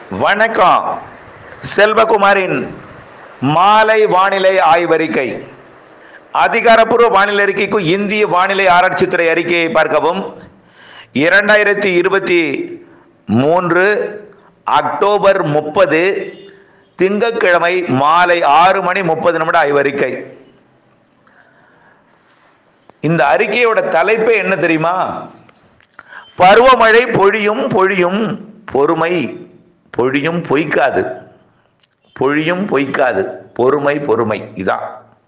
வணக்கம் செல்வகுமாரின் மாலை வானிலை ஆய்வறிக்கை அதிகாரப்பூர்வ வானிலை அறிக்கைக்கும் இந்திய வானிலை ஆராய்ச்சித்துறை அறிக்கையை பார்க்கவும் இரண்டாயிரத்தி இருபத்தி மூன்று அக்டோபர் முப்பது திங்கட்கிழமை மாலை ஆறு மணி முப்பது நிமிட ஆய்வறிக்கை இந்த அறிக்கையோட தலைப்பே என்ன தெரியுமா பருவமழை பொழியும் பொழியும் பொறுமை பொழியும் பொய்க்காது பொழியும் பொய்க்காது பொறுமை பொறுமை இதான்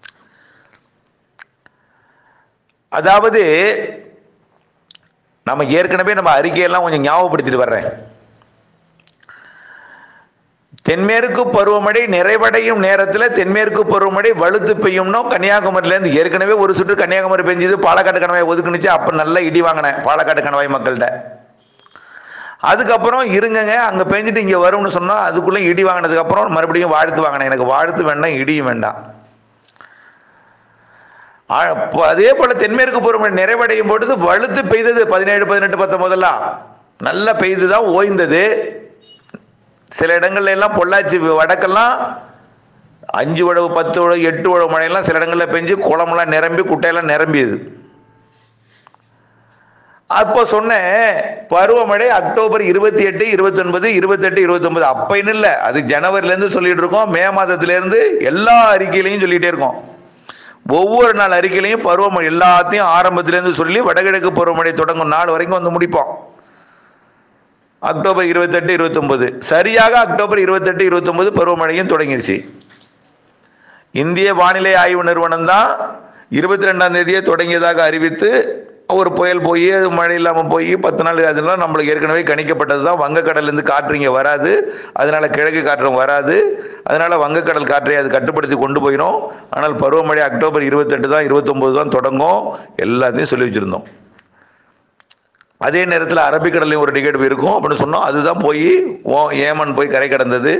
அதாவது நம்ம ஏற்கனவே நம்ம அறிக்கையெல்லாம் கொஞ்சம் ஞாபகப்படுத்திட்டு வர்றேன் தென்மேற்கு பருவமழை நிறைவடையும் நேரத்தில் தென்மேற்கு பருவமழை வலுத்து பெய்யும்னோ கன்னியாகுமரியிலேருந்து ஏற்கனவே ஒரு சுற்று கன்னியாகுமரி பெஞ்சது பாலக்காட்டு கணவாய் ஒதுக்குனுச்சு அப்போ நல்லா இடி வாங்கினேன் பாலக்காட்டு கணவாய் மக்கள்கிட்ட அதுக்கப்புறம் இருங்கங்க அங்கே பெஞ்சிட்டு இங்கே வரும்னு சொன்னால் அதுக்குள்ளே இடி வாங்கினதுக்கப்புறம் மறுபடியும் வாழ்த்து வாங்கினேன் எனக்கு வாழ்த்து வேண்டாம் இடியும் வேண்டாம் ஆ, அப்ப அதே போல தென்மேற்கு பருவமழை நிறைவடையும் பொழுது வலுத்து பெய்தது பதினேழு பதினெட்டு பத்தொன்பதெல்லாம் நல்லா பெய்து தான் ஓய்ந்தது சில இடங்கள்ல எல்லாம் பொள்ளாச்சி வடக்கெல்லாம் அஞ்சு உழவு பத்து உழவு எட்டு உழவு மழையெல்லாம் சில இடங்கள்ல பெஞ்சு குளமெல்லாம் நிரம்பி குட்டையெல்லாம் நிரம்பியது அப்போ சொன்னேன் பருவமழை அக்டோபர் இருபத்தி எட்டு இருபத்தி ஒன்பது இருபத்தெட்டு இருபத்தி ஒன்பது அப்பைன்னு இல்லை அது ஜனவரிலேருந்து சொல்லிட்டு இருக்கோம் மே மாதத்திலேருந்து எல்லா அறிக்கையிலையும் சொல்லிட்டே இருக்கோம் ஒவ்வொரு நாள் அறிக்கையிலையும் பருவமழை எல்லாத்தையும் ஆரம்பத்திலேருந்து சொல்லி வடகிழக்கு பருவமழை தொடங்கும் நாள் வரைக்கும் வந்து முடிப்போம் அக்டோபர் இருபத்தெட்டு இருபத்தொன்பது சரியாக அக்டோபர் இருபத்தெட்டு இருபத்தொன்பது பருவமழையும் தொடங்கிருச்சு இந்திய வானிலை ஆய்வு நிறுவனம் தான் இருபத்தி ரெண்டாம் தேதியே தொடங்கியதாக அறிவித்து ஒரு புயல் போய் அது மழை இல்லாமல் போய் பத்து நாள் அதெல்லாம் நம்மளுக்கு ஏற்கனவே கணிக்கப்பட்டது தான் வங்கக்கடல்லேருந்து காற்று இங்கே வராது அதனால கிழக்கு காற்றும் வராது அதனால வங்கக்கடல் காற்றை அது கட்டுப்படுத்தி கொண்டு போயிடும் ஆனால் பருவமழை அக்டோபர் இருபத்தெட்டு தான் இருபத்தொம்போது தான் தொடங்கும் எல்லாத்தையும் சொல்லி வச்சுருந்தோம் அதே நேரத்தில் அரபிக்கடல்லையும் ஒரு டிக்கெட் இருக்கும் அப்படின்னு சொன்னோம் அதுதான் போய் ஓ ஏமன் போய் கரை கடந்தது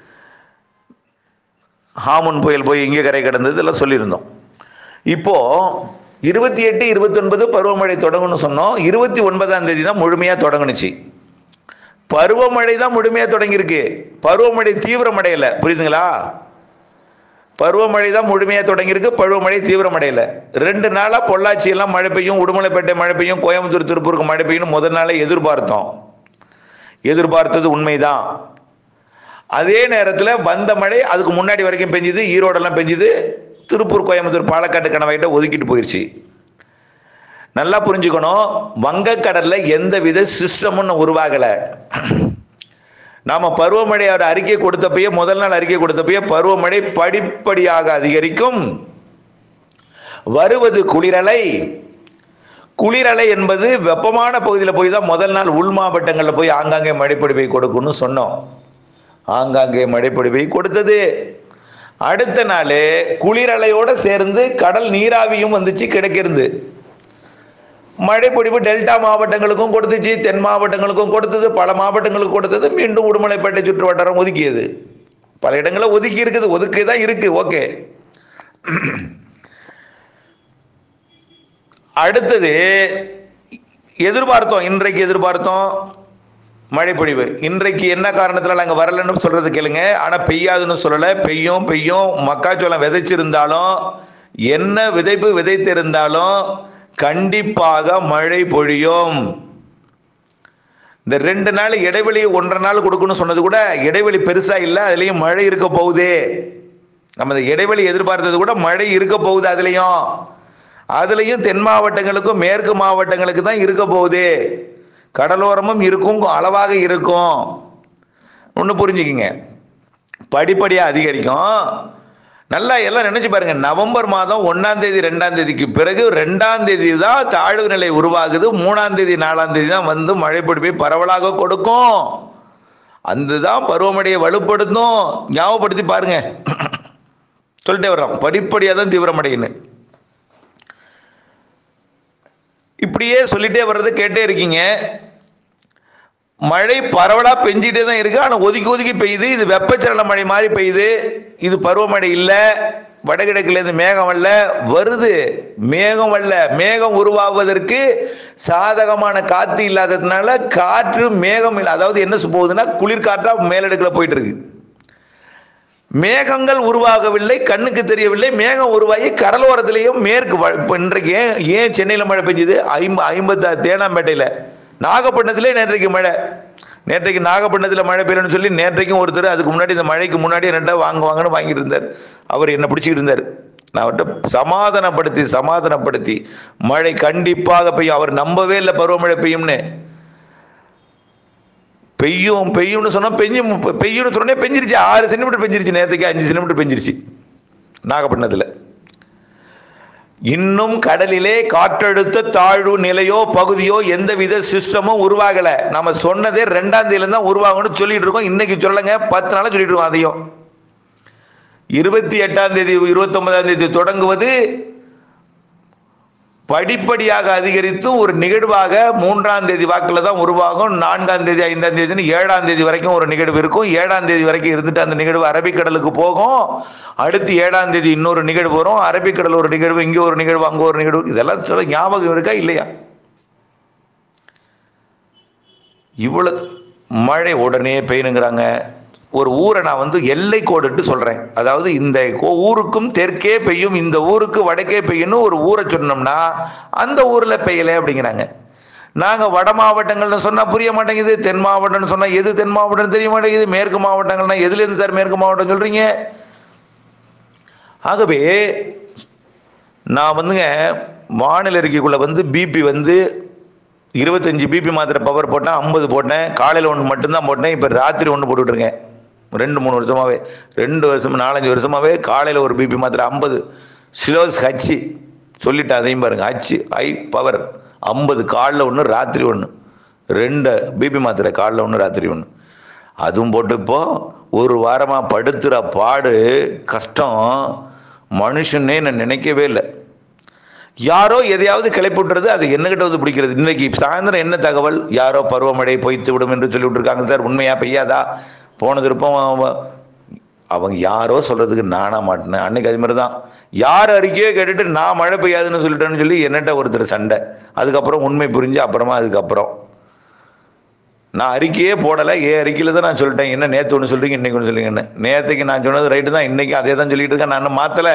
ஹாமுன் புயல் போய் இங்கே கரை கடந்தது எல்லாம் சொல்லியிருந்தோம் இப்போ இருபத்தி எட்டு இருபத்தொன்பது பருவமழை தொடங்கும்னு சொன்னோம் இருபத்தி ஒன்பதாம் தேதி தான் முழுமையாக தொடங்குனுச்சு பருவமழை தான் முழுமையாக தொடங்கியிருக்கு பருவமழை தீவிரமடையல புரியுதுங்களா பருவமழை தான் முழுமையாக தொடங்கியிருக்கு பருவமழை தீவிரமடையல ரெண்டு நாளாக பொள்ளாச்சி எல்லாம் மழை பெய்யும் உடுமலைப்பேட்டை மழை பெய்யும் கோயம்புத்தூர் திருப்பூருக்கு மழை பெய்யும் முதல் நாளே எதிர்பார்த்தோம் எதிர்பார்த்தது உண்மைதான் அதே நேரத்தில் வந்த மழை அதுக்கு முன்னாடி வரைக்கும் பெஞ்சுது ஈரோடெல்லாம் பெஞ்சுது திருப்பூர் கோயம்புத்தூர் பாலக்காட்டு கணவாயிட்ட ஒதுக்கிட்டு போயிடுச்சு நல்லா புரிஞ்சுக்கணும் வங்கக்கடல்ல எந்த வித சிஸ்டமும் உருவாகலை நாம பருவமழையோட அறிக்கை கொடுத்தப்பயே முதல் நாள் அறிக்கை கொடுத்தப்பயே பருவமழை படிப்படியாக அதிகரிக்கும் வருவது குளிரலை குளிரலை என்பது வெப்பமான பகுதியில் போய் தான் முதல் நாள் உள் மாவட்டங்களில் போய் ஆங்காங்கே மழைப்பொழிவை கொடுக்கும்னு சொன்னோம் ஆங்காங்கே மழைப்பொழிவை கொடுத்தது அடுத்த நாள் குளிரலையோட சேர்ந்து கடல் நீராவியும் வந்துச்சு கிடைக்கிறது மழைப்பொழிவு டெல்டா மாவட்டங்களுக்கும் கொடுத்துச்சு தென் மாவட்டங்களுக்கும் கொடுத்தது பல மாவட்டங்களுக்கு கொடுத்தது மீண்டும் உடுமலைப்பேட்டை சுற்று வட்டாரம் ஒதுக்கியது பல இடங்களில் ஒதுக்கி இருக்குது ஒதுக்கி தான் இருக்கு ஓகே அடுத்தது எதிர்பார்த்தோம் இன்றைக்கு எதிர்பார்த்தோம் மழைப்பொழிவு இன்றைக்கு என்ன காரணத்தில் நாங்கள் வரலன்னு சொல்றது கேளுங்க ஆனால் பெய்யாதுன்னு சொல்லலை பெய்யும் பெய்யும் மக்காச்சோளம் விதைச்சிருந்தாலும் என்ன விதைப்பு விதைத்திருந்தாலும் கண்டிப்பாக மழை பொழியும் இந்த ரெண்டு நாள் இடைவெளி ஒன்றரை நாள் கொடுக்கணும்னு சொன்னது கூட இடைவெளி பெருசா இல்லை அதுலேயும் மழை இருக்க போகுது நம்ம இந்த இடைவெளி எதிர்பார்த்தது கூட மழை இருக்க போகுது அதுலேயும் அதுலேயும் தென் மாவட்டங்களுக்கும் மேற்கு மாவட்டங்களுக்கு தான் இருக்க போகுது கடலோரமும் இருக்கும் அளவாக இருக்கும் ஒன்று புரிஞ்சுக்கிங்க படிப்படியாக அதிகரிக்கும் நல்லா எல்லாம் நினைச்சு பாருங்க நவம்பர் மாதம் ஒன்னாம் தேதி ரெண்டாம் தேதிக்கு பிறகு ரெண்டாம் தேதி தான் தாழ்வு நிலை உருவாகுது மூணாம் தேதி நாலாம் தேதி தான் வந்து மழை பொழிவை பரவலாக கொடுக்கும் அந்த தான் பருவமழையை வலுப்படுத்தும் ஞாபகப்படுத்தி பாருங்க சொல்லிட்டே வர்றோம் படிப்படியாக தான் தீவிரமடையுன்னு இப்படியே சொல்லிட்டே வர்றது கேட்டே இருக்கீங்க மழை பரவலா பெஞ்சிட்டே தான் இருக்கு ஆனா ஒதுக்கி ஒதுக்கி பெய்யுது இது வெப்பச்சலன மழை மாதிரி பெய்யுது இது பருவமழை இல்லை வடகிழக்குலேருந்து மேகம் வரல வருது மேகம் வரல மேகம் உருவாவதற்கு சாதகமான காற்று இல்லாததுனால காற்று மேகம் இல்லை அதாவது என்ன போகுதுன்னா குளிர்காற்றா மேலடுக்கில் போயிட்டு இருக்கு மேகங்கள் உருவாகவில்லை கண்ணுக்கு தெரியவில்லை மேகம் உருவாகி கடலோரத்திலேயும் மேற்கு வ- இப்ப இன்றைக்கு ஏன் ஏன் சென்னையில் மழை பெஞ்சுது ஐம்ப ஐம்பத்தாறு தேனாம்பேட்டையில் நாகப்பட்டினத்திலே நேற்றைக்கு மழை நேற்றைக்கு நாகப்பட்டினத்தில் மழை பெய்யலன்னு சொல்லி நேற்றைக்கும் ஒருத்தர் அதுக்கு முன்னாடி இந்த மழைக்கு முன்னாடி ரெண்டா வாங்க வாங்கன்னு வாங்கிட்டு இருந்தார் அவர் என்ன பிடிச்சிக்கிட்டு இருந்தார் நான் அவர்கிட்ட சமாதானப்படுத்தி சமாதானப்படுத்தி மழை கண்டிப்பாக பெய்யும் அவர் நம்பவே இல்லை பருவமழை பெய்யும்னு பெய்யும் பெய்யும்னு சொன்னா பெய்யும் பெய்யும்னு சொன்னே பெஞ்சிருச்சு ஆறு சென்டிமீட்டர் பெஞ்சிருச்சு நேரத்துக்கு அஞ்சு சென்டிமீட்டர் பெஞ்சிருச்சு நாகப்பட்டினத்தில் இன்னும் கடலிலே காற்றழுத்த தாழ்வு நிலையோ பகுதியோ எந்தவித சிஸ்டமும் உருவாகல நம்ம சொன்னதே ரெண்டாம் தேதியில தான் உருவாகும்னு சொல்லிட்டு இருக்கோம் இன்னைக்கு சொல்லுங்க பத்து நாளா சொல்லிட்டு இருக்கோம் அதையும் இருபத்தி எட்டாம் தேதி இருபத்தி ஒன்பதாம் தேதி தொடங்குவது படிப்படியாக அதிகரித்து ஒரு நிகழ்வாக மூன்றாம் தேதி வாக்கில் தான் உருவாகும் நான்காம் தேதி ஐந்தாம் தேதின்னு ஏழாம் தேதி வரைக்கும் ஒரு நிகழ்வு இருக்கும் ஏழாம் தேதி வரைக்கும் இருந்துட்டு அந்த நிகழ்வு அரபிக்கடலுக்கு போகும் அடுத்து ஏழாம் தேதி இன்னொரு நிகழ்வு வரும் அரபிக்கடல் ஒரு நிகழ்வு இங்கே ஒரு நிகழ்வு அங்கே ஒரு நிகழ்வு இதெல்லாம் சொல்ல ஞாபகம் இருக்கா இல்லையா இவ்வளவு மழை உடனே பெய்யணுங்கிறாங்க ஒரு ஊரை நான் வந்து எல்லை கோடிட்டு சொல்றேன் அதாவது இந்த கோ- ஊருக்கும் தெற்கே பெய்யும் இந்த ஊருக்கு வடக்கே பெய்யும்னு ஒரு ஊரை சொன்னோம்னா அந்த ஊர்ல பெய்யலை அப்படிங்கிறாங்க நாங்க வட மாவட்டங்கள்னு சொன்னா புரிய மாட்டேங்குது தென் மாவட்டம்னு சொன்னா எது தென் மாவட்டம்னு தெரிய மாட்டேங்குது மேற்கு மாவட்டங்கள்னா எதுல இருந்து சார் மேற்கு மாவட்டம் சொல்றீங்க ஆகவே நான் வந்துங்க வானிலை அறிக்கைக்குள்ள வந்து பிபி வந்து இருபத்தஞ்சி பிபி மாத்திரை பவர் போட்டேன் ஐம்பது போட்டேன் காலையில் ஒன்று மட்டும்தான் போட்டேன் இப்போ ராத்திரி ஒன்று போட்டுட்டு இருக்கேன் ரெண்டு மூணு வருஷமாவே ரெண்டு வருஷம் நாலஞ்சு வருஷமாவே காலையில் ஒரு பிபி மாத்திரை ஐம்பது சிலோஸ் ஹச்சு சொல்லிட்டேன் அதையும் பாருங்க ஹச்சு ஐ பவர் ஐம்பது காலைல ஒன்று ராத்திரி ஒன்று ரெண்டு பிபி மாத்திரை காலைல ஒன்று ராத்திரி ஒன்று அதுவும் போட்டு இப்போ ஒரு வாரமாக படுத்துகிற பாடு கஷ்டம் மனுஷனே நான் நினைக்கவே இல்லை யாரோ எதையாவது கிளப்பிவிட்டுறது அது என்னகிட்ட வந்து பிடிக்கிறது இன்னைக்கு சாயந்தரம் என்ன தகவல் யாரோ பருவமழை பொய்த்து விடும் என்று சொல்லி விட்டுருக்காங்க சார் உண்மையா பெய்யாதா போன திருப்பம் அவ- அவங்க யாரோ சொல்றதுக்கு நானா மாட்டினேன் அன்னைக்கு அது மாதிரி தான் யார் அறிக்கையோ கேட்டுட்டு நான் மழை பெய்யாதுன்னு சொல்லிட்டேன்னு சொல்லி என்னட்ட ஒருத்தர் சண்டை அதுக்கப்புறம் உண்மை புரிஞ்சு அப்புறமா அதுக்கப்புறம் நான் அறிக்கையே போடலை ஏ அறிக்கையில் தான் நான் சொல்லிட்டேன் என்ன நேற்று ஒன்று சொல்றீங்க இன்னைக்கு ஒன்று சொல்றீங்கன்னு நேற்றுக்கு நான் சொன்னது ரைட்டு தான் இன்னைக்கு அதே தான் சொல்லிட்டு இருக்கேன் நான் இன்னும் மாற்றலை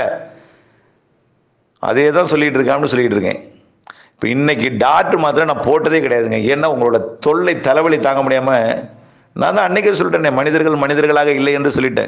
அதே தான் சொல்லிட்டு இருக்கான்னு சொல்லிட்டு இருக்கேன் இப்போ இன்னைக்கு டாக்டர் மாத்திரம் நான் போட்டதே கிடையாதுங்க ஏன்னா உங்களோட தொல்லை தலைவலி தாங்க முடியாம நான் தான் அன்னைக்கே சொல்லிட்டேனே மனிதர்கள் மனிதர்களாக இல்லை என்று சொல்லிட்டேன்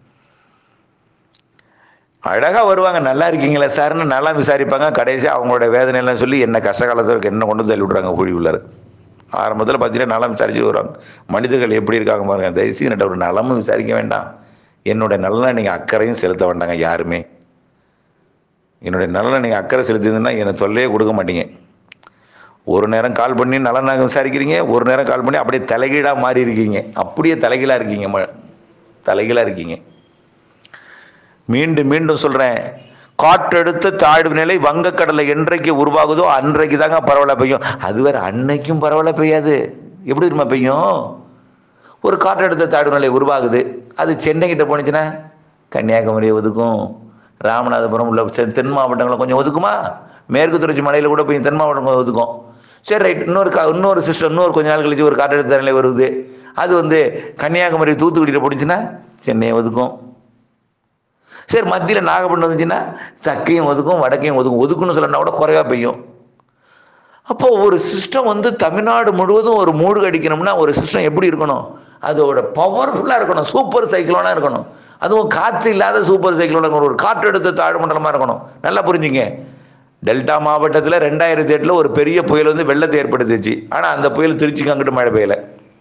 அழகா வருவாங்க நல்லா இருக்கீங்களா சார்னு நல்லா விசாரிப்பாங்க கடைசி அவங்களோட வேதனையெல்லாம் சொல்லி என்ன கஷ்ட காலத்துக்கு என்ன கொண்டு வந்து தள்ளி விட்றாங்க குழி உள்ளார ஆரம்பத்தில் பார்த்தீங்கன்னா நலம் விசாரிச்சு வருவாங்க மனிதர்கள் எப்படி இருக்காங்க பாருங்க தயவுசெய்து என்கிட்ட ஒரு நலமும் விசாரிக்க வேண்டாம் என்னோட நலனை நீங்கள் அக்கறையும் செலுத்த வேண்டாங்க யாருமே என்னுடைய நலனை நீங்கள் அக்கறை செலுத்தியிருந்தீங்கன்னா என்னை தொல்லையே கொடுக்க மாட்டீங்க ஒரு நேரம் கால் பண்ணி நலனாக விசாரிக்கிறீங்க ஒரு நேரம் கால் பண்ணி அப்படியே தலைகீழாக மாறி இருக்கீங்க அப்படியே தலைகீழாக இருக்கீங்க ம தலைகீழாக இருக்கீங்க மீண்டும் மீண்டும் சொல்கிறேன் காற்றழுத்த தாழ்வு நிலை வங்கக்கடலை என்றைக்கு உருவாகுதோ அன்றைக்கு தாங்க பரவலாக பெய்யும் அது வேற அன்னைக்கும் பரவலாக பெய்யாது எப்படி தெரியுமா பெய்யும் ஒரு காற்றழுத்த தாழ்வு நிலை உருவாகுது அது சென்னை கிட்ட போனுச்சுன்னா கன்னியாகுமரியை ஒதுக்கும் ராமநாதபுரம் உள்ள தென் தென் மாவட்டங்களை கொஞ்சம் ஒதுக்குமா மேற்கு தொடர்ச்சி மலையில் கூட போய் தென் மாவட்டம் கொஞ்சம் ஒதுக்கும் சரி ரைட் இன்னொரு கா இன்னொரு சிஸ்டம் இன்னொரு கொஞ்ச நாள் கழிச்சு ஒரு காற்றழுத்த நிலை வருது அது வந்து கன்னியாகுமரி தூத்துக்குடியில் போனுச்சுன்னா சென்னையை ஒதுக்கும் சரி மத்தியில் நாகப்பட்டினம் வந்துச்சுன்னா தக்கையும் ஒதுக்கும் வடக்கையும் ஒதுக்கும் ஒதுக்குன்னு சொல்லனா கூட குறைவா பெய்யும் அப்போ ஒரு சிஸ்டம் வந்து தமிழ்நாடு முழுவதும் ஒரு மூழ்கு அடிக்கணும்னா ஒரு சிஸ்டம் எப்படி இருக்கணும் அதோட பவர்ஃபுல்லாக இருக்கணும் சூப்பர் சைக்கிளோனா இருக்கணும் அதுவும் காற்று இல்லாத சூப்பர் சைக்கிளோட இருக்கணும் ஒரு காற்றழுத்த தாழ்வு மண்டலமாக இருக்கணும் நல்லா புரிஞ்சுங்க டெல்டா மாவட்டத்தில் ரெண்டாயிரத்தி எட்டில் ஒரு பெரிய புயல் வந்து வெள்ளத்தை ஏற்படுத்திச்சு ஆனால் அந்த புயல் திருச்சிக்கு அங்கிட்டு மழை பெய்யலை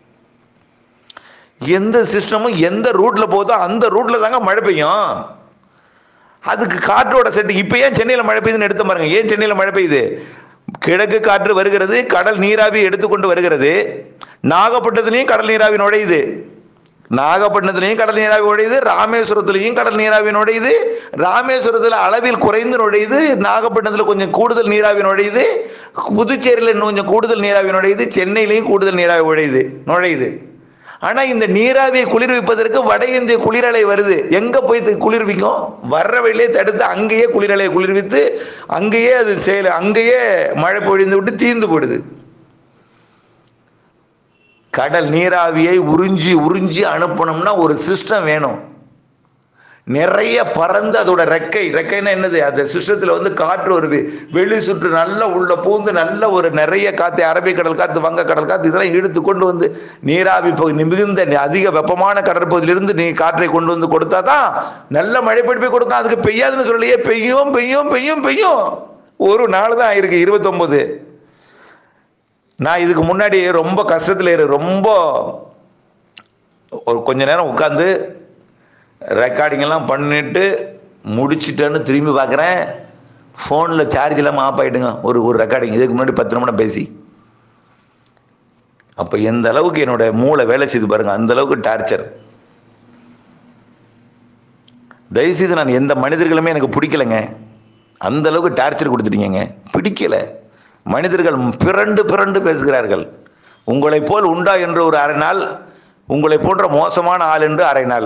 எந்த சிஸ்டமும் எந்த ரூட்ல போதோ அந்த ரூட்ல தாங்க மழை பெய்யும் அதுக்கு காற்றோட செட்டு இப்போ ஏன் சென்னையில் மழை பெய்யுதுன்னு எடுத்து பாருங்க ஏன் சென்னையில் மழை பெய்யுது கிழக்கு காற்று வருகிறது கடல் நீராவி எடுத்துக்கொண்டு வருகிறது நாகப்பட்டினத்திலையும் கடல் நீராவி நுழையுது நாகப்பட்டினத்திலையும் கடல் நீராவி நுழையுது ராமேஸ்வரத்திலையும் கடல் நீராவி நுழையுது ராமேஸ்வரத்தில் அளவில் குறைந்து நுழையுது நாகப்பட்டினத்தில் கொஞ்சம் கூடுதல் நீராவி நுழையுது புதுச்சேரியில் இன்னும் கொஞ்சம் கூடுதல் நீராவி நுழையுது சென்னையிலையும் கூடுதல் நீராவி நுழையுது நுழையுது ஆனா இந்த நீராவியை குளிர்விப்பதற்கு வட இந்திய குளிரலை வருது எங்க போய் து- குளிர்விக்கும் வர்ற வழியிலே தடுத்து அங்கேயே குளிரலையை குளிர்வித்து அங்கேயே அது செயல் அங்கேயே மழை பொழிந்து விட்டு தீர்ந்து போயிடுது கடல் நீராவியை உறிஞ்சி உறிஞ்சி அனுப்பணும்னா ஒரு சிஸ்டம் வேணும் நிறைய பறந்து அதோட ரெக்கை ரெக்கைன்னா என்னது அந்த சிஸ்டத்தில் வந்து காற்று ஒரு வெ- வெளி சுற்று நல்ல உள்ள பூந்து நல்ல ஒரு நிறைய காற்று அரபிக்கடல் காற்று வங்கக்கடல் காற்று இதெல்லாம் இழுத்து கொண்டு வந்து நீராவி பகுதி மிகுந்த நி- அதிக வெப்பமான கடற்பகுதியிலிருந்து நீ காற்றை கொண்டு வந்து கொடுத்தா தான் நல்ல மழை பிடிப்பை கொடுக்கும் அதுக்கு பெய்யாதுன்னு சொல்லலையே பெய்யும் பெய்யும் பெய்யும் பெய்யும் ஒரு நாள் தான் ஆயிருக்கு இருபத்தொன்பது நான் இதுக்கு முன்னாடி ரொம்ப கஷ்டத்தில் இரு ரொம்ப ஒரு கொஞ்ச நேரம் உட்காந்து ரெக்கார்டிங் எல்லாம் பண்ணிட்டு முடிச்சிட்டேன்னு திரும்பி பார்க்குறேன் ஃபோனில் சார்ஜ் இல்லாமல் ஆஃப் ஆகிடுங்க ஒரு ஒரு ரெக்கார்டிங் இதுக்கு முன்னாடி பத்து நிமிடம் பேசி அப்போ எந்த அளவுக்கு என்னோட மூளை வேலை செய்து பாருங்க அந்த அளவுக்கு டார்ச்சர் தயவுசெய்து நான் எந்த மனிதர்களுமே எனக்கு பிடிக்கலைங்க அந்த அளவுக்கு டார்ச்சர் கொடுத்துட்டீங்கங்க பிடிக்கல மனிதர்கள் பிறண்டு பிறண்டு பேசுகிறார்கள் உங்களைப் போல் உண்டா என்று ஒரு அரை நாள் உங்களை போன்ற மோசமான ஆள் என்று அரை நாள்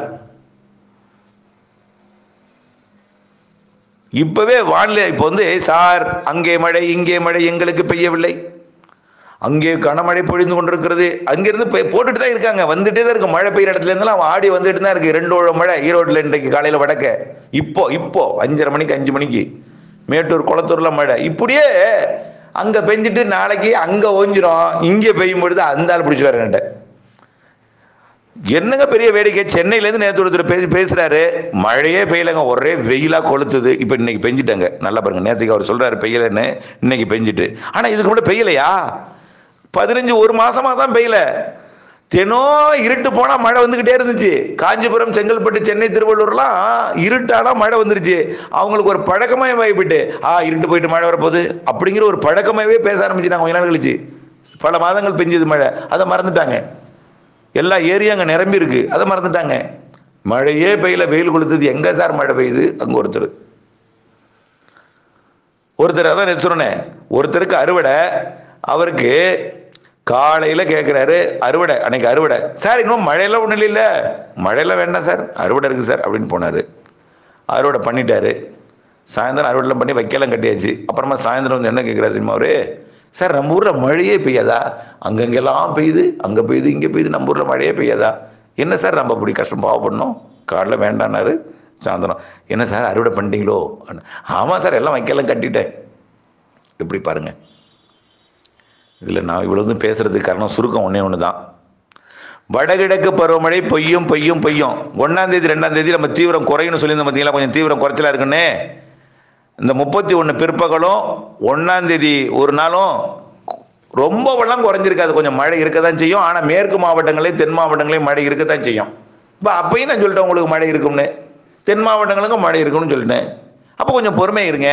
இப்பவே வானிலை இப்போ வந்து சார் அங்கே மழை இங்கே மழை எங்களுக்கு பெய்யவில்லை அங்கே கனமழை பொழிந்து கொண்டிருக்கிறது அங்கிருந்து பெய்- போட்டுட்டு தான் இருக்காங்க வந்துட்டே தான் இருக்கு மழை பெய்யுற இடத்துல இருந்தெல்லாம் ஆடி வந்துட்டு தான் இருக்கு ரெண்டு ஓழ மழை ஈரோட்டில் இன்றைக்கு காலையில் வடக்க இப்போ இப்போ அஞ்சரை மணிக்கு அஞ்சு மணிக்கு மேட்டூர் குளத்தூர்ல மழை இப்படியே அங்க பெஞ்சிட்டு நாளைக்கு அங்க ஓஞ்சிரும் இங்கே பெய்யும் பொழுது அந்த ஆள் பிடிச்சி வரேன்ட்ட என்னங்க பெரிய வேடிக்கை சென்னையிலேருந்து நேற்று ஒருத்தர் பேசி பேசுறாரு மழையே பெய்யலங்க ஒரே வெயிலா கொளுத்துது இப்போ இன்னைக்கு பெஞ்சிட்டாங்க நல்லா பாருங்க நேற்றுக்கு அவர் சொல்றாரு பெய்யலன்னு இன்னைக்கு பெஞ்சிட்டு ஆனா இதுக்கு முன்னாடி பெய்யலையா பதினஞ்சு ஒரு மாசமா தான் பெய்யல தினம் இருட்டு போனா மழை வந்துகிட்டே இருந்துச்சு காஞ்சிபுரம் செங்கல்பட்டு சென்னை திருவள்ளூர்லாம் இருட்டானா மழை வந்துருச்சு அவங்களுக்கு ஒரு பழக்கமே போயிட்டு ஆ இருட்டு போயிட்டு மழை வரப்போகுது அப்படிங்கிற ஒரு பழக்கமாவே பேச ஆரம்பிச்சுட்டாங்க கொஞ்ச நாள் கழிச்சு பல மாதங்கள் பெஞ்சது மழை அதை மறந்துட்டாங்க எல்லா ஏரியா அங்கே நிரம்பி இருக்கு அதை மறந்துட்டாங்க மழையே பெய்யல வெயில் கொளுத்துது எங்க சார் மழை பெய்யுது அங்க ஒருத்தர் ஒருத்தர் அதான் நேத்து சொன்னேன் ஒருத்தருக்கு அறுவடை அவருக்கு காலையில கேட்குறாரு அறுவடை அன்னைக்கு அறுவடை சார் இன்னும் மழையெல்லாம் ஒன்றும் இல்லை மழையெல்லாம் வேண்டாம் சார் அறுவடை இருக்கு சார் அப்படின்னு போனாரு அறுவடை பண்ணிட்டாரு சாயந்தரம் அறுவடைலாம் பண்ணி வைக்கலாம் கட்டியாச்சு அப்புறமா சாயந்தரம் வந்து என்ன கேட்குறாரு தெரியுமா அவரு சார் நம்ம ஊரில் மழையே பெய்யாதா அங்கங்கெல்லாம் பெய்யுது அங்கே பெய்யுது இங்கே பெய்யுது நம்ம ஊரில் மழையே பெய்யாதா என்ன சார் நம்ம அப்படி கஷ்டம் பாவப்படணும் காலைல வேண்டான்னாரு சாயந்தரம் என்ன சார் அறுவடை பண்ணிட்டீங்களோ ஆமாம் சார் எல்லாம் வைக்கலாம் கட்டிட்டேன் எப்படி பாருங்க இதில் நான் இவ்வளவு பேசுறதுக்கு காரணம் சுருக்கம் ஒன்றே ஒன்று தான் வடகிழக்கு பருவமழை பொய்யும் பொய்யும் பொய்யும் ஒன்றாம் தேதி ரெண்டாம் தேதி நம்ம தீவிரம் குறையும்னு சொல்லியிருந்தோம் பார்த்தீங்களா கொஞ்சம் தீவிரம் குறைச்சலா இருக்குன்னு இந்த முப்பத்தி ஒன்று பிற்பகலும் ஒன்றாம் தேதி ஒரு நாளும் ரொம்ப வெள்ளம் குறைஞ்சிருக்காது கொஞ்சம் மழை இருக்க தான் செய்யும் ஆனால் மேற்கு மாவட்டங்களையும் தென் மாவட்டங்களையும் மழை இருக்க தான் செய்யும் இப்போ அப்பயும் நான் சொல்லிட்டேன் உங்களுக்கு மழை இருக்கும்னு தென் மாவட்டங்களுக்கும் மழை இருக்கும்னு சொல்லிட்டேன் அப்போ கொஞ்சம் பொறுமை இருங்க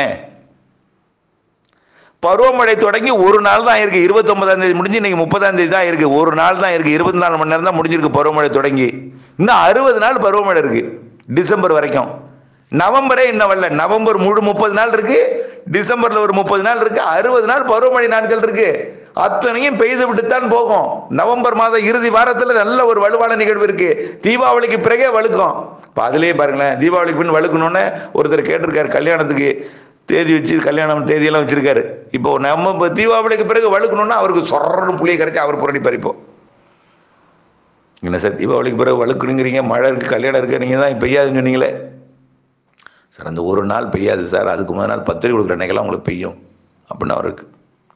பருவமழை தொடங்கி ஒரு நாள் தான் இருக்கு இருபத்தொன்பதாம் தேதி முடிஞ்சு இன்னைக்கு முப்பதாம் தேதி தான் இருக்கு ஒரு நாள் தான் இருக்கு இருபத்தி நாலு மணி நேரம் தான் முடிஞ்சிருக்கு பருவமழை தொடங்கி இன்னும் அறுபது நாள் பருவமழை இருக்கு டிசம்பர் வரைக்கும் நவம்பரே இன்னும் வரல நவம்பர் முழு முப்பது நாள் இருக்கு டிசம்பர்ல ஒரு முப்பது நாள் இருக்கு அறுபது நாள் பருவமழை நாட்கள் இருக்கு அத்தனையும் பெய்து விட்டுத்தான் போகும் நவம்பர் மாத இறுதி வாரத்துல நல்ல ஒரு வலுவான நிகழ்வு இருக்கு தீபாவளிக்கு பிறகே வழுக்கும் இப்போ அதுலயே பாருங்களேன் தீபாவளிக்கு பின் வழுக்கணும்னு ஒருத்தர் கேட்டிருக்காரு கல்யாணத்துக்கு தேதி வச்சு கல்யாணம் தேதியெல்லாம் வச்சிருக்காரு இப்போ நம்ம இப்போ தீபாவளிக்கு பிறகு வழுக்கணும்னா அவருக்கு சொரன்னு புளியை கரைச்சி அவர் புரட்டி பறிப்போம் என்ன சார் தீபாவளிக்கு பிறகு வழுக்கணுங்கிறீங்க மழை இருக்கு கல்யாணம் இருக்கு நீங்க தான் பெய்யாதுன்னு சொன்னீங்களே சார் அந்த ஒரு நாள் பெய்யாது சார் அதுக்கு முதல் நாள் பத்திரிக்கை கொடுக்குற அன்னைக்கெல்லாம் உங்களுக்கு பெய்யும் அப்படின்னு அவருக்கு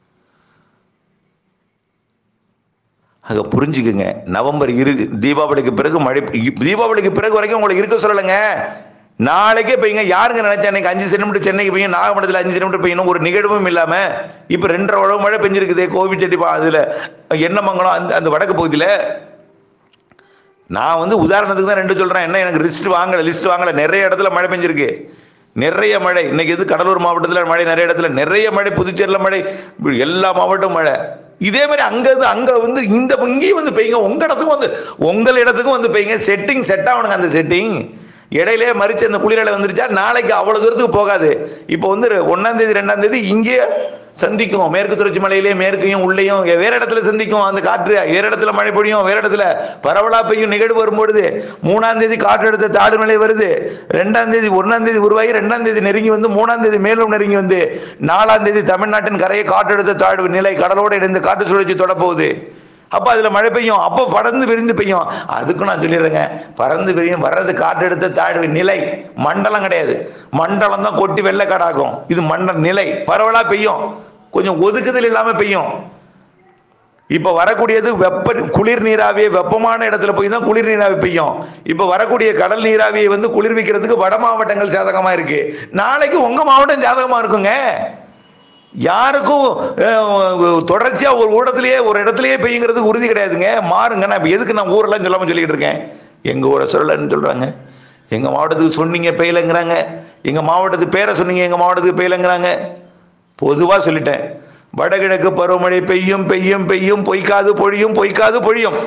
ஆக புரிஞ்சுக்குங்க நவம்பர் இறுதி தீபாவளிக்கு பிறகு மழை தீபாவளிக்கு பிறகு வரைக்கும் உங்களுக்கு இருக்க சொல்லலைங்க நாளைக்கே பெய்யுங்க யாருங்க நினைச்சா இன்னைக்கு அஞ்சு சென்டிமீட்டர் சென்னைக்கு பெய்யும் நாகப்பட்டினத்தில் அஞ்சு சென்டிமீட்டர் பெய்யணும் ஒரு நிகழ்வும் இல்லாம இப்ப ரெண்டரை உழவு மழை பெஞ்சிருக்குதே கோவிச்செட்டி அதுல எண்ணமங்கலம் அந்த அந்த வடக்கு பகுதியில் நான் வந்து உதாரணத்துக்கு தான் ரெண்டு சொல்றேன் என்ன எனக்கு லிஸ்ட் வாங்கல லிஸ்ட் வாங்கல நிறைய இடத்துல மழை பெஞ்சிருக்கு நிறைய மழை இன்னைக்கு இது கடலூர் மாவட்டத்தில் மழை நிறைய இடத்துல நிறைய மழை புதுச்சேரியில் மழை இப்படி எல்லா மாவட்டமும் மழை இதே மாதிரி அங்க இருந்து அங்க வந்து இந்த இங்கேயும் வந்து பெய்யுங்க உங்க இடத்துக்கும் வந்து உங்கள் இடத்துக்கும் வந்து பெய்யுங்க செட்டிங் செட் ஆகணுங்க அந்த செட்டிங் இடையிலே மறிச்சு அந்த குளிரலை வந்துருச்சா நாளைக்கு அவ்வளவு தூரத்துக்கு போகாது இப்போ வந்து ஒன்னாம் தேதி ரெண்டாம் தேதி இங்கே சந்திக்கும் மேற்கு தொடர்ச்சி மலையிலே மேற்கையும் உள்ளேயும் வேற இடத்துல சந்திக்கும் அந்த காற்று வேற இடத்துல மழை பொழியும் வேற இடத்துல பரவலா பெய்யும் நிகழ்வு வரும்பொழுது மூணாம் தேதி காற்று எடுத்த தாடு மழை வருது ரெண்டாம் தேதி ஒன்னாம் தேதி உருவாகி ரெண்டாம் தேதி நெருங்கி வந்து மூணாம் தேதி மேலும் நெருங்கி வந்து நாலாம் தேதி தமிழ்நாட்டின் கரையை காற்று எடுத்த தாழ்வு நிலை கடலோடு இணைந்து காற்று சுழற்சி தொடப்போகுது அப்ப அதுல மழை பெய்யும் அப்போ பறந்து விரிந்து பெய்யும் அதுக்கும் நான் சொல்லிடுறேங்க பறந்து விரியும் வர்றது காற்றெடுத்த தாழ்வு நிலை மண்டலம் கிடையாது மண்டலம் தான் கொட்டி வெள்ளக்காடாகும் இது மண்ட நிலை பரவலா பெய்யும் கொஞ்சம் ஒதுக்குதல் இல்லாம பெய்யும் இப்ப வரக்கூடியது வெப்ப குளிர் நீராவியை வெப்பமான இடத்துல போய் தான் குளிர் நீராவி பெய்யும் இப்ப வரக்கூடிய கடல் நீராவியை வந்து குளிர்விக்கிறதுக்கு வட மாவட்டங்கள் சாதகமா இருக்கு நாளைக்கு உங்க மாவட்டம் சாதகமா இருக்குங்க யாருக்கும் அஹ், தொடர்ச்சியா ஒரு ஊடத்திலேயே ஒரு இடத்துலயே பெய்யுங்கிறதுக்கு உறுதி கிடையாதுங்க மாறுங்க நான் இப்ப எதுக்கு நான் ஊரெல்லாம் சொல்லாம சொல்லிக்கிட்டு இருக்கேன் எங்க ஊரை சொல்லலன்னு சொல்றாங்க எங்க மாவட்டத்துக்கு சொன்னீங்க பெய்யலங்கிறாங்க எங்க மாவட்டத்துக்கு பேரை சொன்னீங்க எங்க மாவட்டத்துக்கு பெய்யலங்கிறாங்க பொதுவா சொல்லிட்டேன் வடகிழக்கு பருவமழை பெய்யும் பெய்யும் பெய்யும் பொய்க்காது பொழியும் பொய்க்காது பொழியும்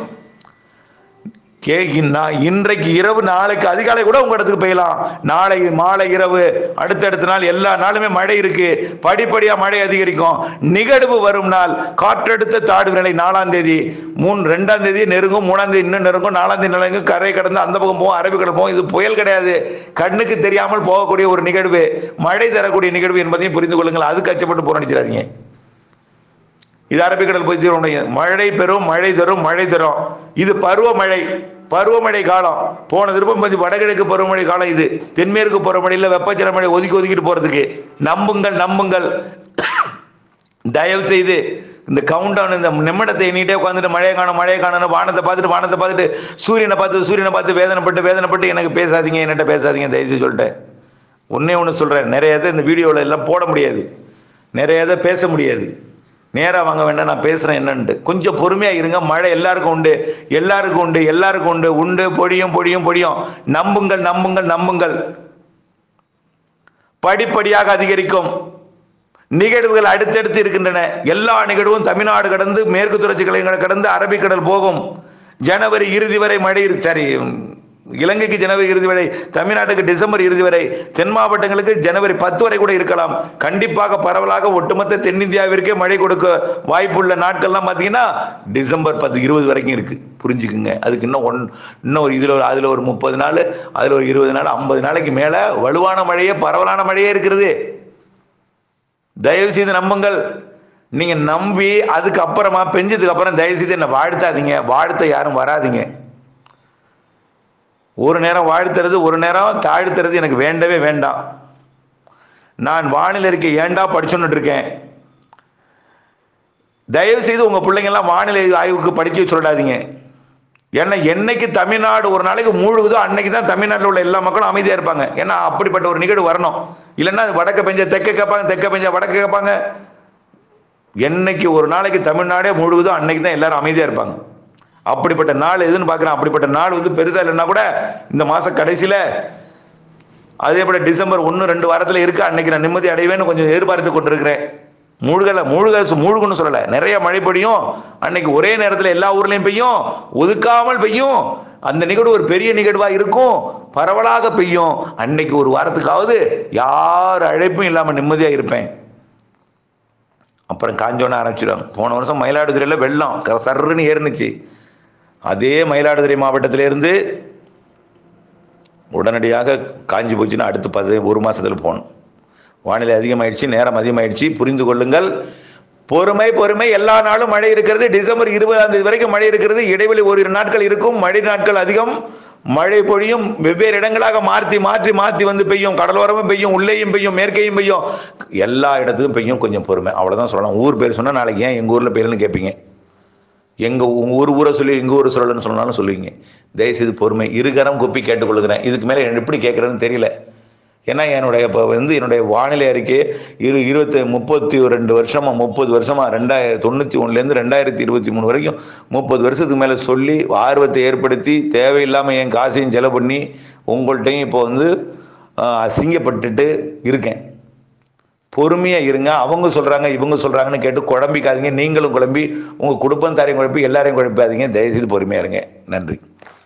கே நான் இன்றைக்கு இரவு நாளைக்கு அதிகாலை கூட உங்க இடத்துக்கு பெய்யலாம் நாளை மாலை இரவு அடுத்தடுத்த நாள் எல்லா நாளுமே மழை இருக்கு படிப்படியா மழை அதிகரிக்கும் நிகழ்வு வரும் நாள் காற்றெடுத்த தாழ்வு நிலை நாலாம் தேதி மூணு ரெண்டாம் தேதி நெருங்கும் மூணாம் தேதி இன்னும் நெருங்கும் நாலாம் தேதி நிலங்கும் கரை கடந்து அந்த பக்கம் போகும் அரபிக்கடல் போகும் இது புயல் கிடையாது கண்ணுக்கு தெரியாமல் போகக்கூடிய ஒரு நிகழ்வு மழை தரக்கூடிய நிகழ்வு என்பதையும் புரிந்து கொள்ளுங்கள் அதுக்கு அச்சப்பட்டு போராடிச்சிடாதீங்க இது அரபிக்கடல் போய் தீரும் உடைய. மழை பெறும் மழை தரும் மழை தரும் இது பருவமழை பருவமழை காலம் போன திருப்பம் கொஞ்சம் வடகிழக்கு பருவமழை காலம் இது தென்மேற்கு பருவமழையில் வெப்பச்சல மழை ஒதுக்கி ஒதுக்கிட்டு போறதுக்கு நம்புங்கள் நம்புங்கள் தயவு செய்து இந்த கவுண்டவுன் இந்த நிமிடத்தை எண்ணிட்டே உட்காந்துட்டு மழையை காணும் மழையை காணணும் வானத்தை பார்த்துட்டு வானத்தை பார்த்துட்டு சூரியனை பார்த்து சூரியனை பார்த்து வேதனைப்பட்டு வேதனைப்பட்டு எனக்கு பேசாதீங்க என்னட்ட பேசாதீங்க தயவு செய்து சொல்லிட்டேன் ஒன்னே ஒன்று சொல்கிறேன் நிறைய இதை இந்த வீடியோவில் எல்லாம் போட முடியாது நிறைய இதை பேச முடியாது நேராக வாங்க வேண்டாம் நான் பேசுகிறேன் என்னன்ட்டு கொஞ்சம் பொறுமையாக இருங்க மழை எல்லாருக்கும் உண்டு எல்லாருக்கும் உண்டு எல்லாருக்கும் உண்டு உண்டு பொழியும் பொழியும் பொழியும் நம்புங்கள் நம்புங்கள் நம்புங்கள் படிப்படியாக அதிகரிக்கும் நிகழ்வுகள் அடுத்தடுத்து இருக்கின்றன எல்லா நிகழ்வும் தமிழ்நாடு கடந்து மேற்கு தொடர்ச்சி கலைகளை கடந்து அரபிக்கடல் போகும் ஜனவரி இறுதி வரை மழை இரு- சரி இலங்கைக்கு ஜனவரி இறுதி வரை தமிழ்நாட்டுக்கு டிசம்பர் இறுதி வரை தென் மாவட்டங்களுக்கு ஜனவரி பத்து வரை கூட இருக்கலாம் கண்டிப்பாக பரவலாக ஒட்டுமொத்த தென்னிந்தியாவிற்கே மழை கொடுக்க வாய்ப்புள்ள நாட்கள்லாம் பார்த்தீங்கன்னா டிசம்பர் பத்து இருபது வரைக்கும் இருக்கு புரிஞ்சுக்குங்க அதுக்கு இன்னும் ஒன் இன்னும் ஒரு இதில் ஒரு அதில் ஒரு முப்பது நாள் அதில் ஒரு இருபது நாள் ஐம்பது நாளைக்கு மேலே வலுவான மழையே பரவலான மழையே இருக்கிறது தயவு செய்து நம்புங்கள் நீங்க நம்பி அதுக்கு அப்புறமா பெஞ்சதுக்கு அப்புறம் தயவு செய்து என்ன வாழ்த்தாதீங்க வாழ்த்த யாரும் வராதீங்க ஒரு நேரம் வாழ்த்துறது ஒரு நேரம் தாழ்த்துறது எனக்கு வேண்டவே வேண்டாம் நான் வானிலை அறிக்கை ஏண்டா படிச்சுன்னு இருக்கேன் தயவு செய்து உங்க பிள்ளைங்க எல்லாம் வானிலை ஆய்வுக்கு படிக்க சொல்லாதீங்க ஏன்னா என்னைக்கு தமிழ்நாடு ஒரு நாளைக்கு மூழ்குதோ அன்னைக்கு தான் தமிழ்நாட்டில் உள்ள எல்லா மக்களும் அமைதியா இருப்பாங்க ஏன்னா அப்படிப்பட்ட ஒரு நிகழ்வு வரணும் இல்லைன்னா வடக்க பெஞ்ச தெற்க கேட்பாங்க தெற்க பெஞ்ச வடக்க கேட்பாங்க என்னைக்கு ஒரு நாளைக்கு தமிழ்நாடே முழுவதும் அன்னைக்கு தான் எல்லாரும் அமைதியா இருப்பாங்க அப்படிப்பட்ட நாள் எதுன்னு பார்க்குறேன் அப்படிப்பட்ட நாள் வந்து பெருசா இல்லைன்னா கூட இந்த மாச கடைசியில அதே போல டிசம்பர் ஒன்று ரெண்டு வாரத்தில் இருக்கு அன்னைக்கு நான் நிம்மதி அடைவேன்னு கொஞ்சம் எதிர்பார்த்து கொண்டிருக்கிறேன் மூழ்கல மூழ்க மூழ்குன்னு சொல்லலை நிறைய மழை பெய்யும் அன்னைக்கு ஒரே நேரத்தில் எல்லா ஊர்லயும் பெய்யும் ஒதுக்காமல் பெய்யும் அந்த நிகழ்வு ஒரு பெரிய நிகழ்வா இருக்கும் பரவலாக பெய்யும் அன்னைக்கு ஒரு வாரத்துக்காவது யார் அழைப்பும் இல்லாம நிம்மதியா இருப்பேன் அப்புறம் காஞ்சோன்னு ஆரம்பிச்சிடுவாங்க போன வருஷம் மயிலாடுதுறையில வெள்ளம் க- சர்ருன்னு ஏறுனுச்சு அதே மயிலாடுதுறை மாவட்டத்திலிருந்து உடனடியாக காஞ்சி போச்சுன்னா அடுத்து பது ஒரு மாசத்துல போகணும் வானிலை அதிகமாயிடுச்சு நேரம் அதிகமாயிடுச்சு புரிந்து கொள்ளுங்கள் பொறுமை பொறுமை எல்லா நாளும் மழை இருக்கிறது டிசம்பர் இருபதாம் தேதி வரைக்கும் மழை இருக்கிறது இடைவெளி ஓரிரு நாட்கள் இருக்கும் மழை நாட்கள் அதிகம் மழை பொழியும் வெவ்வேறு இடங்களாக மாற்றி மாற்றி மாற்றி வந்து பெய்யும் கடலோரமும் பெய்யும் உள்ளேயும் பெய்யும் மேற்கையும் பெய்யும் எல்லா இடத்துக்கும் பெய்யும் கொஞ்சம் பொறுமை அவ்வளவுதான் சொல்லலாம் ஊர் பேர் சொன்னா நாளைக்கு ஏன் எங்க ஊர்ல பெய்யலன்னு கேட்பீங்க எங்க உங்க ஊர் ஊரை சொல்லி எங்க ஊரை சொல்லலன்னு சொன்னாலும் சொல்லுவீங்க தயவுசெய்து பொறுமை இருகரம் குப்பி கேட்டுக்கொள்கிறேன் இதுக்கு மேல என்ன எப்படி கேட்கறதுன்னு தெரியல ஏன்னா என்னுடைய இப்போ வந்து என்னுடைய வானிலை அறிக்கை இரு இருபத்தி முப்பத்தி ரெண்டு வருஷமா முப்பது வருஷமா ரெண்டாயிரத்தி தொண்ணூற்றி ஒன்றுலேருந்து ரெண்டாயிரத்தி இருபத்தி மூணு வரைக்கும் முப்பது வருஷத்துக்கு மேலே சொல்லி ஆர்வத்தை ஏற்படுத்தி தேவையில்லாமல் என் காசையும் செலவு பண்ணி உங்கள்கிட்டையும் இப்போ வந்து ஆஹ், அசிங்கப்பட்டுட்டு இருக்கேன் பொறுமையாக இருங்க அவங்க சொல்கிறாங்க இவங்க சொல்கிறாங்கன்னு கேட்டு குழம்பிக்காதீங்க நீங்களும் குழம்பி உங்கள் குடும்பம் தாரையும் குழப்பி எல்லாரையும் குழப்பாதீங்க தயவுசெய்து பொறுமையாக இருங்க நன்றி